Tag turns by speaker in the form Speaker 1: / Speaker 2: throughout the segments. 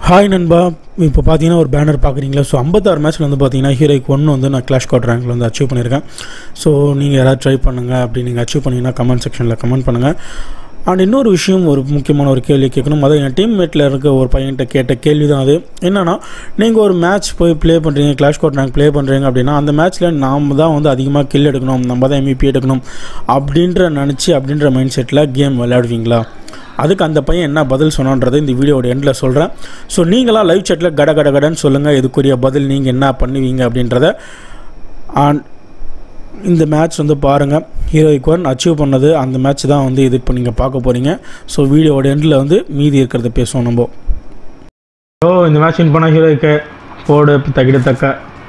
Speaker 1: Hi நண்பா இப்போ பார்த்தீங்கன்னா ஒரு பேனர் பார்க்குறீங்களா ஸோ ஐம்பத்தாறு மேட்ச்சில் வந்து பார்த்தீங்கன்னா ஹீரோய்க்கு ஒன்று வந்து நான் கிளாஷ் கார்ட் ரேங்கில் வந்து அச்சீவ் பண்ணியிருக்கேன் ஸோ நீங்கள் யாராவது ட்ரை பண்ணுங்கள் அப்படி நீங்கள் அச்சீவ் பண்ணிங்கன்னா கமெண்ட் செக்ஷனில் கமெண்ட் பண்ணுங்கள் அண்ட் இன்னொரு விஷயம் ஒரு முக்கியமான ஒரு கேள்வி கேட்கணும் அதாவது என் டீம்மேட்டில் இருக்க ஒரு பையன்கிட்ட கேட்ட கேள்வி தான் அது என்னன்னா நீங்கள் ஒரு மேட்ச் போய் ப்ளே பண்ணுறீங்க கிளாஷ் கோட் ரேங்க் ப்ளே பண்ணுறீங்க அப்படின்னா அந்த மேட்ச்சில் நாம் தான் வந்து அதிகமாக கில் எடுக்கணும் நம்ம தான் எம்இபி எடுக்கணும் அப்படின்ற நினச்சி அப்படின்ற மைண்ட் செட்டில் கேம் விளையாடுவீங்களா அதுக்கு அந்த பையன் என்ன பதில் சொன்னான்றதை இந்த வீடியோட எண்டில் சொல்கிறேன் ஸோ நீங்களாம் லைவ் chatல கட கட கடன்னு சொல்லுங்கள் இதுக்குரிய பதில் நீங்கள் என்ன பண்ணுவீங்க அப்படின்றத அண்ட் இந்த மேட்ச் வந்து பாருங்கள் ஹீரோயிக் ஒன் அச்சீவ் பண்ணது அந்த மேட்ச் தான் வந்து இது இப்போ நீங்கள் பார்க்க போகிறீங்க ஸோ வீடியோட எண்டில் வந்து மீதி இருக்கிறத பேசுவோம் நம்ம ஓ இந்த மேட்ச் வின் பண்ண ஹீரோய்க்கு போடு தகிட தக்க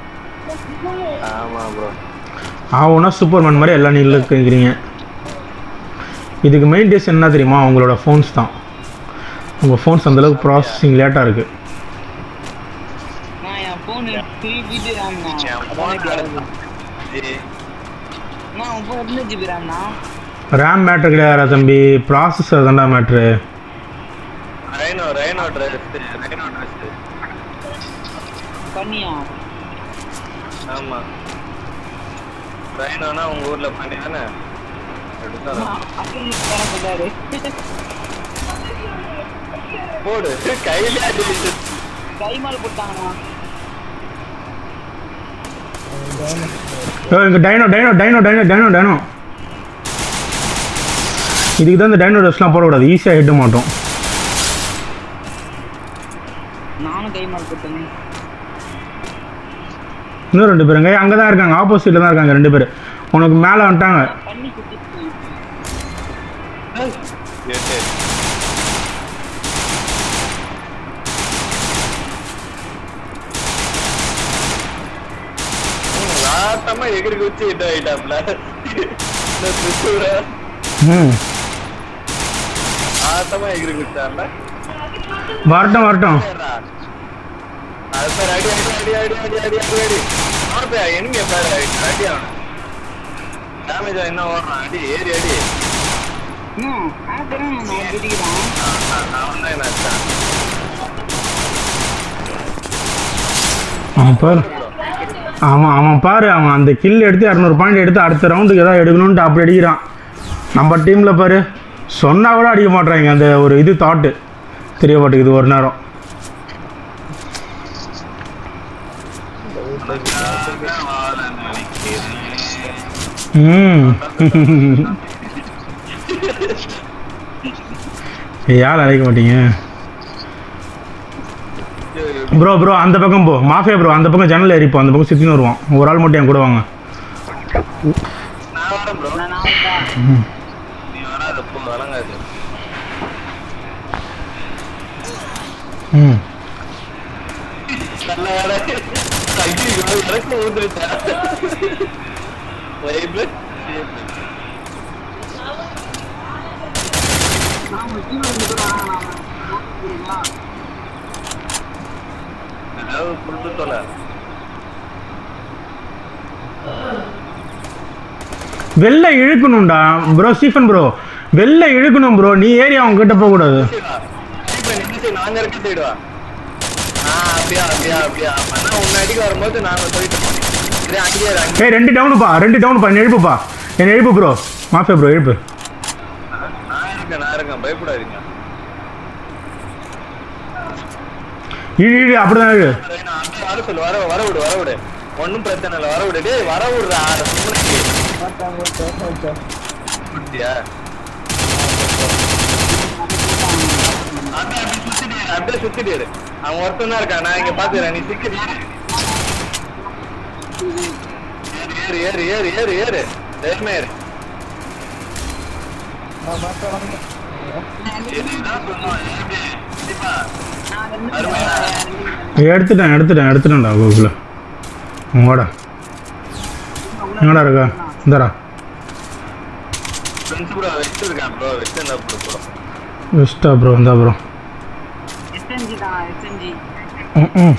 Speaker 2: ஆமா ப்ரோ
Speaker 1: ஆகும்னா சூப்பர்மேன் மாதிரி எல்லா நீங்களும் இருக்கிறீங்க இதுக்கு மெயின் டேஸ் என்ன தெரியுமா உங்களோட ஃபோன்ஸ் தான் உங்கள் ஃபோன்ஸ் அந்தளவுக்கு ப்ராசஸிங் லேட்டாக இருக்குது
Speaker 3: நான் என் போன் த்ரீ ஜிபி ரேம்ண்ணா
Speaker 2: என் phone கிடையாது.
Speaker 3: நான் உன் போன் ரெண்டு ஜிபி ரேம்ண்ணா
Speaker 1: ரேம் மேட்ரு கிடையாதா தம்பி ப்ராசஸர் தான்டா மேட்ரு
Speaker 2: rhino rhino dress rhino dress
Speaker 3: பண்ணியா
Speaker 2: ஆமா ரைனோனா உங்க ஊர்ல பண்ணி தானே எடுத்தாலும்
Speaker 3: அப்படி வேற சொல்றாரு
Speaker 2: போடு கையில அடிச்சு
Speaker 3: கை மேல போட்டாங்கண்ணா
Speaker 1: இங்கே dino dino dino dino dino dino இதுக்கு தான் இந்த டைனோ ட்ரெஸ்லாம் போடக்கூடாது ஈஸியாக ஹெட்ட மாட்டோம்
Speaker 3: நானும் கை மேல போட்டேன்
Speaker 1: இன்னும் ரெண்டு பேருங்க அங்கே தான் இருக்காங்க ஆப்போசிட்டில் தான் இருக்காங்க ரெண்டு பேர் உனக்கு மேலே வந்துட்டாங்க
Speaker 3: பண்ணி குத்திச்சு
Speaker 2: எட்டு லாட்டமா எகிரி குச்சி ஹிட் ஆயிட்டாப்ல இந்த திருச்சூர
Speaker 1: ம்
Speaker 2: ஆட்டமா எகிரி குச்சாப்ல
Speaker 1: வரட்டும் வரட்டும்
Speaker 2: அது பேர் அடி அடி அடி அடி அடி அடி அடி அடி அவன் பேர் எனிமே பேர் அடி அவன் டேமேஜ் என்ன ஓடுறான் அடி ஏறி அடி
Speaker 3: ம் ஆக்கிறேன் நான் குதிக்கிறான்
Speaker 2: அவன் தான் என்ன அடிச்சான்
Speaker 1: அவன் பாரு ஆமாம் அவன் பாரு அவன் அந்த கில் எடுத்து இரநூறு பாயிண்ட் எடுத்து அடுத்த ரவுண்டுக்கு ஏதாவது எடுக்கணும்ட்டு அப்படி அடிக்கிறான் நம்ம டீமில் பாரு சொன்னா கூட அடிக்க மாட்றாங்க அந்த ஒரு இது தாட்டு தெரிய மாட்டேங்குது ஒரு நேரம் ம் யார் அழைக்க மாட்டீங்க ப்ரோ ப்ரோ அந்த பக்கம் போ மாஃபியா ப்ரோ அந்த பக்கம் ஜன்னல் ஏறிப்போ அந்த பக்கம் சுற்றின்னு வருவான் ஒரு ஆள் மட்டும் என் கூட வாங்க
Speaker 2: நான் வரேன் ப்ரோ
Speaker 3: நான் நான் வந்தா
Speaker 2: நீ வராத போ வழங்காது
Speaker 1: ம்
Speaker 2: நல்ல வேலை ஐயோ இறக்க ஊந்துருச்சா வைப்பு
Speaker 3: நான் ஒரு கீழே இருந்து கூட நான்
Speaker 2: ஏதாவது புட்டு தொலை
Speaker 1: வெளில இழுக்கணும்டா ப்ரோ ஸ்டீஃபன் ப்ரோ வெளில இழுக்கணும் ப்ரோ நீ ஏறி அவங்க கிட்ட போகக்கூடாது
Speaker 2: இப்ப நின்று நாங்க இருக்க சைடு வா ஆ அப்படியா அப்படியா அப்படியா அப்பனா உன்னை அடிக்க வரும்போது நாங்க போயிட்டு இதே அங்கேயே இரு, அங்கேயே
Speaker 1: ஏய் ரெண்டு டவுனுப்பா ரெண்டு டவுனுப்பா என்ன எழுப்புப்பா என்ன எழுப்பு ப்ரோ மாஃபியா ப்ரோ எழுப்பு
Speaker 2: இரு. நான் இருக்கேன் நான் இருக்கேன் பயப்படாதீங்க
Speaker 1: இழு இழு அப்படிதான் இழு
Speaker 2: நான் அப்படியே வர சொல்லு வர வர விடு வர விடு ஒன்றும் பிரச்சனை இல்லை வர விடு டேய் வர விடுறா சும்மா குட்டியா அப்படியே அப்படியே சுத்திட்டு இரு, அப்படியே சுத்திட்டு இரு. அவன் ஒருத்தன் தான் இருக்கான் நான் இங்க பாத்துக்கிறேன் நீ சிக்கிட்டு ஏறு ஏறு ஏறு ஏறு ஏறு ஏறு தைரியமா ஏறு இதுதான் சொன்னோம், ஏறு. கண்டிப்பா.
Speaker 3: நான் ரெண்டு
Speaker 2: அருமையா.
Speaker 1: எடுத்துட்டேன் எடுத்துட்டேன் எடுத்துட்டேன்டா கோகுல உங்களோட எங்கடா இருக்கா இந்தாடா
Speaker 2: ஃப்ரெண்ட்ஸ் கூட வச்சிருக்கான் ப்ரோ வச்சிருந்தா ப்ரோ ப்ரோ
Speaker 1: பெஸ்ட்டா ப்ரோ இந்தா ப்ரோ
Speaker 3: எஸ்என்ஜி தான் எஸ்என்ஜி
Speaker 1: ம் ம்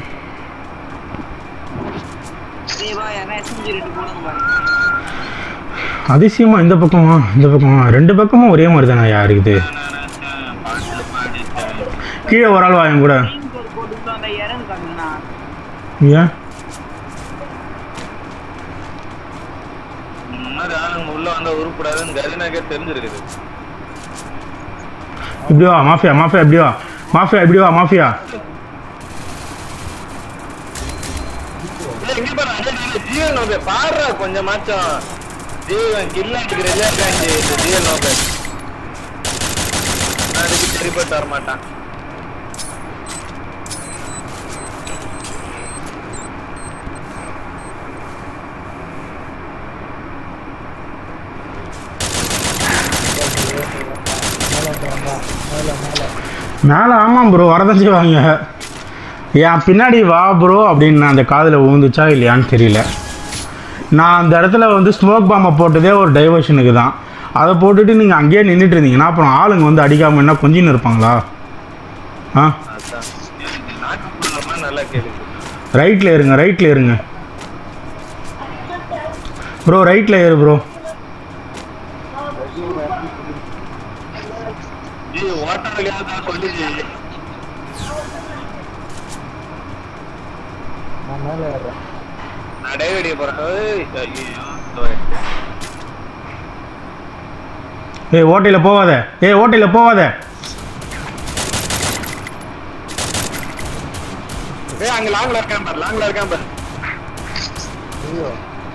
Speaker 3: தேவா யாரா எஸ்என்ஜி ரெண்டு போடுங்க பாருங்க
Speaker 1: அதிசயமா இந்த பக்கமா இந்த பக்கமா ரெண்டு பக்கமும் ஒரே மாதிரி தானே யாருக்குது கீழே ஒரு ஆள் வாங்க கூட
Speaker 3: க்ரீன் கலர் போட்டுங்க
Speaker 4: ஏன்
Speaker 2: இந்த மாதிரி ஆளுங்க உள்ள வந்தா உருப்படாதுன்னு கதினாக்கே தெரிஞ்சிருக்குது
Speaker 4: இப்படி வா மாஃபியா மாஃபியா இப்படி வா மாஃபியா இப்படி வா மாஃபியா
Speaker 2: ஏய், இங்க பாரு, அடே, அடே, ஜீவன் நோபே பாடுறா கொஞ்சமாச்சும் ஜீவன் கில்ல எடுக்கிற காஞ்சி இந்த ஜீவன் நோபே நான் அதுக்கு சரிப்பட்டு வர மாட்டான்
Speaker 4: மேலே ஆமாம் ப்ரோ வரதான் செய்வாங்க என் பின்னாடி வா ப்ரோ அப்படின்னு நான் அந்த காதில் விழுந்துச்சா இல்லையான்னு தெரியல நான் அந்த இடத்துல வந்து ஸ்மோக் பாம்பை போட்டதே ஒரு டைவர்ஷனுக்கு தான் அதை போட்டுட்டு நீங்கள் அங்கேயே நின்றுட்டு இருந்தீங்கன்னா அப்புறம் ஆளுங்க வந்து அடிக்காமல் என்ன கொஞ்சின்னு இருப்பாங்களா ஆ
Speaker 2: அதான் நாட்டுப்புறமா நல்லா கேள்வி
Speaker 4: ரைட்டில் இருங்க ரைட்டில் இருங்க ப்ரோ ரைட்டில் ஏறு ப்ரோ
Speaker 2: ஜி ஓட்ட வழியாக தான் சொல்லுச்சு
Speaker 3: நான் மேலே ஏறுறேன்
Speaker 2: நான் டைவ் அடிக்க போறேன் ஏய், ஐயையோ, sorry.
Speaker 4: ஏய் ஓட்டையில் போவாத ஏய் ஓட்டையில் போவாத
Speaker 2: ஏய் அங்க லாங்ல இருக்கான் பாரு லாங்ல இருக்கான் பாரு
Speaker 3: ஐயோ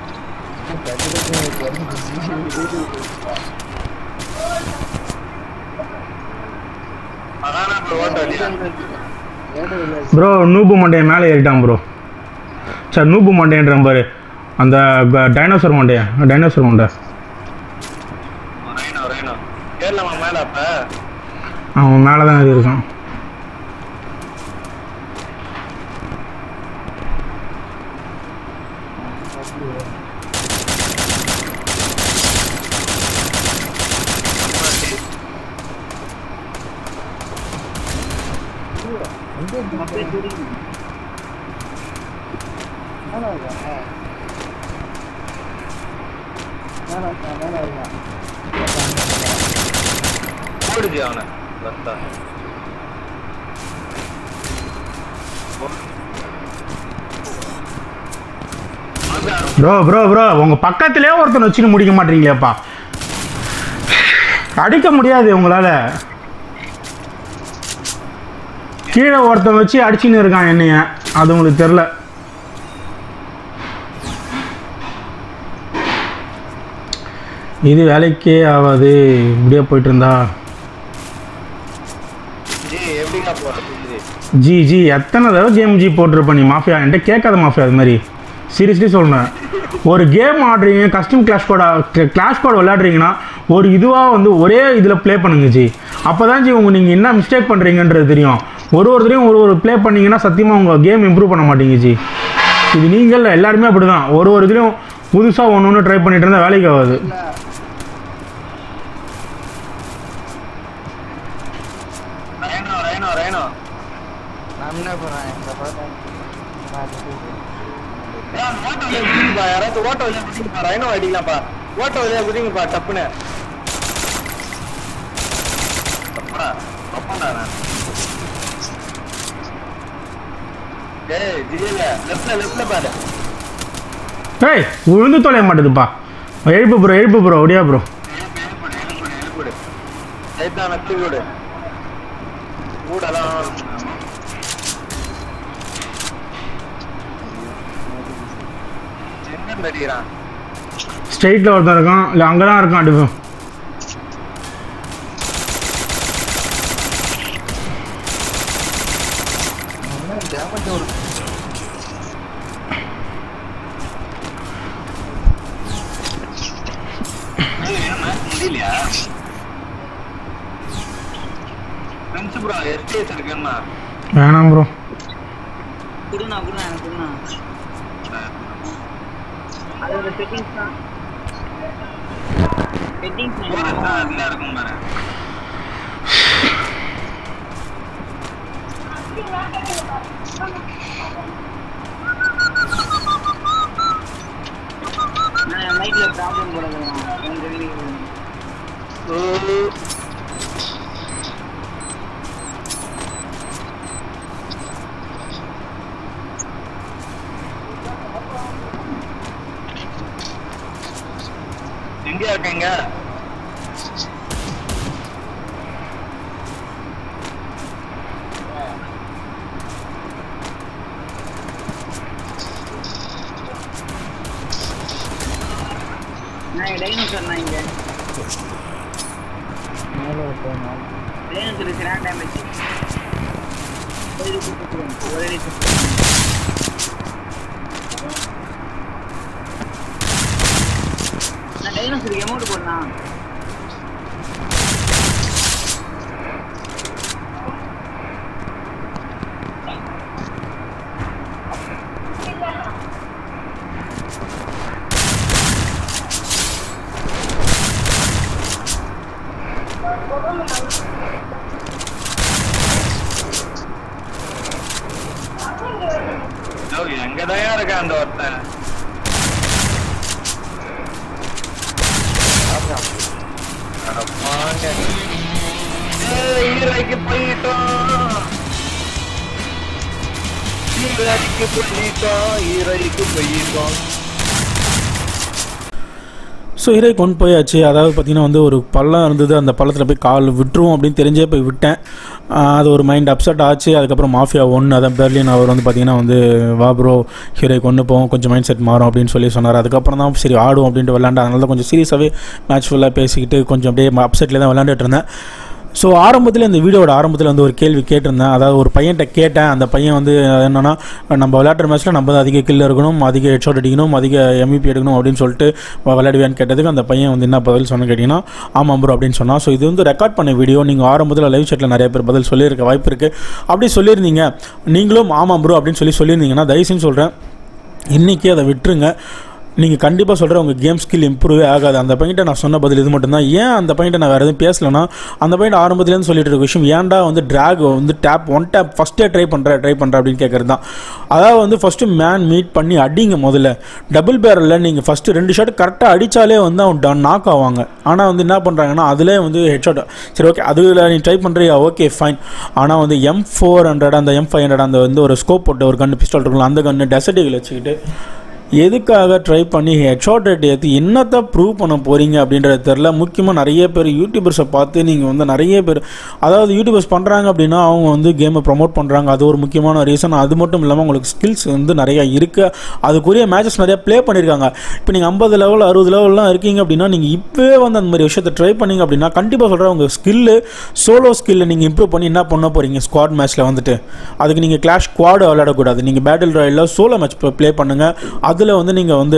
Speaker 2: அதானா ப்ரோ ஓட்ட வழியா
Speaker 4: ப்ரோ நூபு மண்டையன் மேலே ஏறிட்டான் ப்ரோ சார் நூபு மண்டையன்றான் பாரு அந்த டைனோசர் மண்டையன் டைனோசர் மண்டை
Speaker 2: ரைனோ ரைனோ ஏறலாமா மேல அப்ப
Speaker 4: அவன் மேலே தான் இருக்கான்
Speaker 2: போடுச்சு அவனை பஸ்தா
Speaker 4: ப்ரோ ப்ரோ ப்ரோ உங்கள் பக்கத்திலே ஒருத்தன் வச்சுன்னு முடிக்க மாட்டீங்களேப்பா அடிக்க முடியாது உங்களால் கீழே ஒருத்தன் வச்சு அடிச்சுன்னு இருக்கான் என்னைய அது உங்களுக்கு தெரில இது வேலைக்கே ஆகாது இப்படியே போயிட்டு இருந்தா
Speaker 2: ஜி எப்படிக்கா போறது ஜி
Speaker 4: ஜி ஜி எத்தனை தடவை கேம் ஜி போட்டிருப்ப நீ மாஃபியா என்கிட்ட கேட்காத மாஃபியா அது மாதிரி சீரியஸ்லி சொல்கிறேன் ஒரு கேம் ஆடுறீங்க கஸ்டம் கிளாஷ் கோட கிளாஷ் கோட் விளையாடுறீங்கன்னா ஒரு இதுவாக வந்து ஒரே இதில் ப்ளே பண்ணுங்க ஜி அப்போ தான் ஜி உங்கள் நீங்கள் என்ன மிஸ்டேக் பண்ணுறீங்கன்றது தெரியும் ஒரு ஒருத்தரையும் ஒரு ஒரு ப்ளே பண்ணீங்கன்னா சத்தியமாக உங்கள் கேம் இம்ப்ரூவ் பண்ண மாட்டீங்க ஜி இது நீங்கள் இல்லை எல்லாருமே அப்படி தான் ஒரு ஒரு இதுலையும் புதுசாக ஒன்று ஒன்று ட்ரை பண்ணிட்டு இருந்தால் வேலைக்கு ஆகாது
Speaker 2: ரைனோ ரைனோ ரைனோ
Speaker 3: நான் என்ன போறேன் இந்த படம்
Speaker 2: ஏன் ஓட்ட வழியா குதிங்கப்பா யாராச்சும் ஓட்ட வழியா குதிங்கப்பா ரைனோ அடிக்கலாம்ப்பா ஓட்ட வழியா குதிங்கப்பா டப்புன்னு தப்புடா தப்பாடா நான் ஏய் ஜிஜில லெஃப்ட்ல லெஃப்ட்ல பாரு
Speaker 4: ஏய் உழுந்து தொலைய மாட்டேதுப்பா எழுப்பு ப்ரோ எழுப்பு ப்ரோ ஒடியா ப்ரோ
Speaker 2: எழுப்பு எழுப்புடு எழுப்புடு எழுப்புடு சைத்தான தூக்கிவிடு கூடலாம் எங்க அடிக்கிறான்
Speaker 4: ஸ்ட்ரெயிட்டில் ஒருத்தன் இருக்கான் இல்லை அங்கே தான் இருக்கான் அடிப்போம்
Speaker 3: டேமேஜ் ஒரு
Speaker 2: முடியலையா ஃப்ரெண்ட்ஸ் ப்ரோ எஸ்டிஎஸ் இருக்குன்னா
Speaker 4: வேணாம் ப்ரோ
Speaker 5: குடுண்ணா குடுண்ணா எனக்கு குடுண்ணா அதோட செட்டிங்ஸ் தான் செட்டிங்ஸ்
Speaker 2: போனஸ் தான் அதுல இருக்கும் பாரு
Speaker 5: நான் நைட்ல ப்ராப்ளம் போடுறேன் எங்க வீட்டுக்கு
Speaker 2: ஓ, எங்க இருக்கீங்க
Speaker 5: நான் டைனோசர் நான் இங்க டைனோசர் கிராண்ட் டேமேஜ் ஒரே நிமிஷம். நான் டைனோசருக்கு அமௌண்ட் போடலாம்
Speaker 2: எங்கதான் இருக்கான் அந்த ஒருத்தன் அட பாங்க. ஏய், ஈரைக்கு போயிட்டோம் ஈரைக்கு போயிட்டோம் ஈரைக்கு போயிட்டோம்
Speaker 1: ஸோ ஹீரோ கொண்டு போயாச்சு அதாவது பார்த்தீங்கன்னா வந்து ஒரு பள்ளம் இருந்தது அந்த பள்ளத்தில் போய் கால் விட்டுருவோம் அப்படின்னு தெரிஞ்சே போய் விட்டேன் ஆஹ் அது ஒரு மைண்ட் அப்செட் ஆச்சு அதுக்கப்புறம் மாஃபியா ஒன்று அதான் பெர்லின் அவர் வந்து பார்த்தீங்கன்னா வந்து வா ப்ரோ ஹீரோ கொண்டு போவோம் கொஞ்சம் மைண்ட் செட் மாறும் அப்படின்னு சொல்லி சொன்னார் அதுக்கப்புறம் தான் சரி ஆடுவோம் அப்படின்ட்டு விளாண்டு அதனால தான் கொஞ்சம் சீரியஸாகவே மேட்ச் ஃபுல்லாக பேசிக்கிட்டு கொஞ்சம் அப்படியே அப்செட்டில் தான் விளாண்டுட்டு இருந்தேன் ஸோ ஆரம்பத்தில் இந்த வீடியோட ஆரம்பத்தில் வந்து ஒரு கேள்வி கேட்டிருந்தேன் அதாவது ஒரு பையன்கிட்ட கேட்டேன் அந்த பையன் வந்து என்னன்னா நம்ம விளையாடுற மேட்ச்சில் நம்ம தான் அதிக கில் இருக்கணும் அதிக ஹெட்ஷாட் அடிக்கணும் அதிக எம்இபி எடுக்கணும் அப்படின்னு சொல்லிட்டு வ- விளையாடுவேன்னு கேட்டதுக்கு அந்த பையன் வந்து என்ன பதில் சொன்னு கேட்டிங்கன்னா ஆமாம் ப்ரோ அப்படின்னு சொன்னான் ஸோ இது வந்து ரெக்கார்ட் பண்ண வீடியோ நீங்கள் ஆரம்பத்தில் லைவ் chatல நிறைய பேர் பதில் சொல்லியிருக்க வாய்ப்பு இருக்குது அப்படி சொல்லியிருந்தீங்க நீங்களும் ஆமாம் ப்ரோ அப்படின்னு சொல்லி சொல்லியிருந்தீங்கன்னா தயவுசெய்து சொல்கிறேன் இன்றைக்கி அதை விட்டுருங்க நீங்கள் கண்டிப்பாக சொல்கிற உங்கள் கேம் ஸ்கில் இம்ப்ரூவே ஆகாது அந்த பையன்ட்ட நான் சொன்ன பதில் இது மட்டும்தான் ஏன் அந்த பையன்ட்ட நான் வேறு எதுவும் பேசலைன்னா அந்த பையன் ஆரம்பத்துலேருந்து சொல்லிட்டு இருக்க விஷயம் ஏன்டா வந்து ட்ராக் வந்து டேப் ஒன் டேப் ஃபஸ்ட்டே ட்ரை பண்ணுறேன் ட்ரை பண்ணுறேன் அப்படின்னு கேட்குறது தான் அதாவது வந்து ஃபஸ்ட்டு மேன் மீட் பண்ணி அடிங்க முதல்ல டபுள் பேரலில் நீங்கள் ஃபஸ்ட்டு ரெண்டு ஷாட் கரெக்டாக அடித்தாலே வந்து அவன் டன் நாக் ஆவாங்க ஆனால் வந்து என்ன பண்ணுறாங்கன்னா அதிலே வந்து ஹெட்ஷாட் சரி ஓகே அதில் நீ ட்ரை பண்ணுறியா ஓகே ஃபைன் ஆனால் வந்து எம் ஃபோர் ஹண்ட்ரட் அந்த எம் ஃபைவ் ஹண்ட்ரட் அந்த வந்து ஒரு ஸ்கோப் போட்டு ஒரு கன்று பிஸ்டால் இருக்குல்ல அந்த கன்று டெசர்டிகள் வச்சுக்கிட்டு எதுக்காக ட்ரை பண்ணி ஹெட்ஷாட் ரேட் ஏற்றி என்னத்தை ப்ரூவ் பண்ண போகிறீங்க அப்படின்றது தெரில முக்கியமாக நிறைய பேர் யூடியூபர்ஸை பார்த்து நீங்கள் வந்து நிறைய பேர் அதாவது யூடியூபர்ஸ் பண்ணுறாங்க அப்படின்னா அவங்க வந்து கேமை ப்ரமோட் பண்ணுறாங்க அது ஒரு முக்கியமான ரீசன் அது மட்டும் இல்லாமல் உங்களுக்கு ஸ்கில்ஸ் வந்து நிறையா இருக்குது அதுக்குரிய மேட்சஸ் நிறையா ப்ளே பண்ணியிருக்காங்க இப்போ நீங்கள் ஐம்பது லெவல் அறுபது லெவல்லாம் இருக்கீங்க அப்படின்னா நீங்கள் இப்போவே வந்து அந்த மாதிரி விஷயத்தை ட்ரை பண்ணீங்க அப்படின்னா கண்டிப்பாக சொல்கிறேன் உங்கள் ஸ்கில்லு சோலோ ஸ்கில்லை நீங்கள் இம்ப்ரூவ் பண்ணி என்ன பண்ண போகிறீங்க ஸ்குவாட் மேட்ச்சில் வந்துட்டு அதுக்கு நீங்கள் கிளாஷ் ஸ்குவாட் விளையாடக்கூடாது நீங்கள் பேட்டில் ராயலில் சோலோ மேட்ச் ப்ளே பண்ணுங்கள் அதில் வந்து நீங்கள் வந்து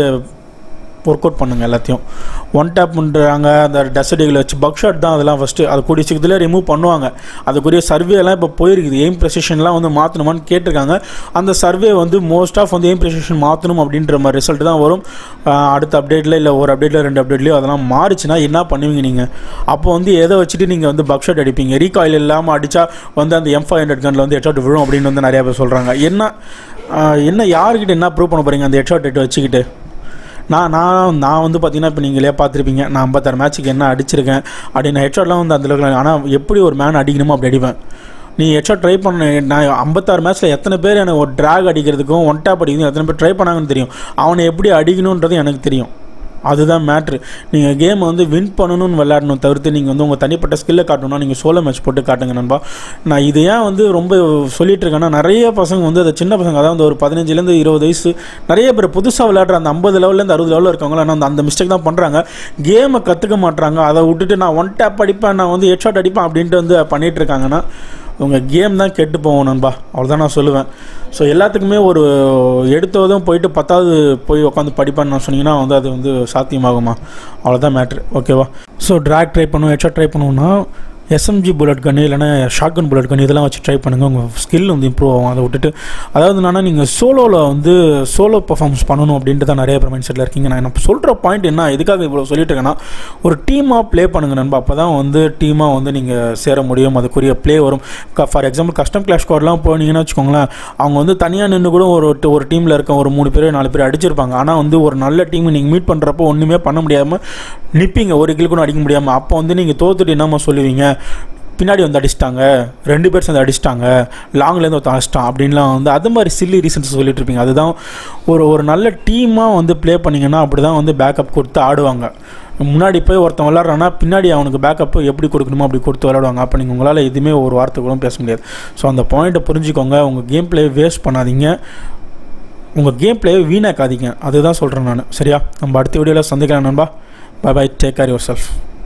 Speaker 1: ஒர்க் அவுட் பண்ணுங்கள் எல்லாத்தையும் ஒன் டேப் பண்ணுறாங்க அந்த டெசர்டிகளை வச்சு பக் ஷாட் தான் அதெல்லாம் ஃபஸ்ட்டு அது கூடிய சீக்கிரத்தில் ரிமூவ் பண்ணுவாங்க அதுக்குரிய சர்வே எல்லாம் இப்போ போயிருக்குது எய்ம் ப்ரெசிஷன்லாம் வந்து மாற்றணுமான்னு கேட்டிருக்காங்க அந்த சர்வே வந்து மோஸ்ட் ஆஃப் வந்து எய்ம் ப்ரெசிஷன் மாற்றணும் அப்படின்ற மாதிரி ரிசல்ட் தான் வரும் ஆஹ் அடுத்த அப்டேட்டில் இல்லை ஒரு அப்டேட்டில் ரெண்டு அப்டேட்லையோ அதெல்லாம் மாறிச்சுன்னா என்ன பண்ணுவீங்க நீங்கள் அப்போ வந்து எதை வச்சுட்டு நீங்கள் வந்து பக் ஷாட் அடிப்பீங்க ரீகாயில் இல்லாமல் அடித்தா வந்து அந்த எம் ஃபைவ் ஹண்ட்ரட் கனில் வந்து ஹெட்ஷாட் விழும் அப்படின்னு வந்து நிறையா பேர் சொல்கிறாங்க என்ன ஆஹ் என்ன யார்கிட்ட என்ன ப்ரூவ் பண்ண போகிறீங்க அந்த ஹெட்ஷாட் ரேட் வச்சுக்கிட்டு நான் நான் நான் வந்து பார்த்தீங்கன்னா இப்போ நீங்களே பார்த்துருப்பீங்க நான் ஐம்பத்தாறு மேட்ச்சுக்கு என்ன அடிச்சிருக்கேன் அப்படின்னு ஹெட்ஷாட்லாம் வந்து அந்தளவுக்கு ஆனால் எப்படி ஒரு மேன் அடிக்கணுமோ அப்படி அடிப்பேன் நீ ஹெட்ஷாட் ட்ரை பண்ண நான் ஐம்பத்தாறு மேட்ச்சில் எத்தனை பேர் எனக்கு ஒரு ட்ராக் அடிக்கிறதுக்கும் ஒன் டேப் அடிக்கிறதுக்கும் எத்தனை பேர் ட்ரை பண்ணாங்கன்னு தெரியும் அவனை எப்படி அடிக்கணுன்றது எனக்கு தெரியும் அதுதான் மேட்ரு நீங்கள் கேமை வந்து வின் பண்ணணும்னு விளையாடணும் தவிர்த்து நீங்கள் வந்து உங்கள் தனிப்பட்ட ஸ்கில்லை காட்டணும்னா நீங்கள் சோலோ மேட்ச் போட்டு காட்டுங்க நண்பா நான் இது ஏன் வந்து ரொம்ப சொல்லிட்டு இருக்கேன்னா நிறைய பசங்க வந்து அந்த சின்ன பசங்க அதாவது ஒரு பதினஞ்சுலேருந்து இருபது வயசு நிறைய பேர் புதுசாக விளையாடுற அந்த ஐம்பது லெவல்லேருந்து அறுபது லெவலில் இருக்கவங்க ஆனால் அந்த அந்த மிஸ்டேக் தான் பண்ணுறாங்க கேமை கற்றுக்க மாட்றாங்க அதை விட்டுட்டு நான் ஒன் டேப் அடிப்பேன் நான் வந்து ஹெட்ஷாட் அடிப்பேன் அப்படின்ட்டு வந்து பண்ணிட்டு இருக்காங்கன்னா உங்கள் கேம் தான் கெட்டு போகும் நண்பா அவ்வளோதான் நான் சொல்லுவேன் ஸோ எல்லாத்துக்குமே ஒரு எடுத்ததும் போயிட்டு பத்தாவது போய் உட்காந்து படிப்பேன்னு நான் சொன்னீங்கன்னா வந்து அது வந்து சாத்தியமாகுமா அவ்வளோதான் மேட்ரு ஓகேவா ஸோ ட்ராக் ட்ரை பண்ணுவோம் ஹெட்ஷாட் ட்ரை பண்ணுவோம்னா எஸ்எம்ஜி புல்லட் கன் இல்லைனா ஷார்ட் கன் புல்லட் கன் இதெல்லாம் வச்சு ட்ரை பண்ணுங்கள் உங்கள் ஸ்கில் வந்து இம்ப்ரூவ் ஆகும் அதை விட்டுட்டு அதாவது என்னன்னா நீங்கள் சோலோவில் வந்து சோலோ பர்ஃபார்மன்ஸ் பண்ணணும் அப்படின்ட்டு தான் நிறைய பேர் மைண்ட் செட்டில் இருக்கீங்க நான் இப்போ சொல்கிற பாயிண்ட் என்ன எதுக்காக இவ்வளோ சொல்லிட்டு இருக்கேன்னா ஒரு டீமாக ப்ளே பண்ணுங்க நண்பா அப்போ தான் வந்து டீமாக வந்து நீங்கள் சேர முடியும் அதுக்குரிய ப்ளே வரும் ஃபார் எக்ஸாம்பிள் கஸ்டம் கிளாஷ் ஸ்குவாட்லாம் போனீங்கன்னா வச்சுக்கோங்களேன் அவங்க வந்து தனியாக நின்று கூட ஒரு ஒரு டீமில் இருக்க ஒரு மூணு பேர் நாலு பேர் அடிச்சிருப்பாங்க ஆனால் வந்து ஒரு நல்ல டீம் நீங்கள் மீட் பண்ணுறப்போ ஒன்றுமே பண்ண முடியாமல் நிற்பீங்க ஒரு கில் கூட அடிக்க முடியாமல் அப்போ வந்து நீங்கள் தோத்துட்டு என்னம்மா சொல்லுவீங்க பின்னாடி வந்து அடிச்சிட்டாங்க ரெண்டு பேர் சேர்ந்து அடிச்சிட்டாங்க லாங்லேருந்து ஒருத்தன் அடிச்சிட்டான் அப்படின்லாம் வந்து அது மாதிரி சில்லி ரீசன்ஸ் சொல்லிட்டு இருப்பீங்க அதுதான் ஒரு ஒரு நல்ல டீமாக வந்து ப்ளே பண்ணிங்கன்னா அப்படி தான் வந்து பேக்கப் கொடுத்து ஆடுவாங்க முன்னாடி போய் ஒருத்தன் விளாட்றான்னா பின்னாடி அவனுக்கு பேக்கப் எப்படி கொடுக்கணுமோ அப்படி கொடுத்து விளாடுவாங்க அப்போ நீங்கள் உங்களால் எதுவுமே ஒரு வார்த்தை கூட பேச முடியாது ஸோ அந்த பாயிண்ட்டை புரிஞ்சுக்கோங்க உங்கள் கேம் பிளே வேஸ்ட் பண்ணாதீங்க உங்கள் கேம் பிளேயை வீணாக்காதீங்க அதுதான் சொல்கிறேன் நான் சரியா நம்ம அடுத்த வீடியோவில் சந்திக்கலாம் நண்பா bye bye take care your self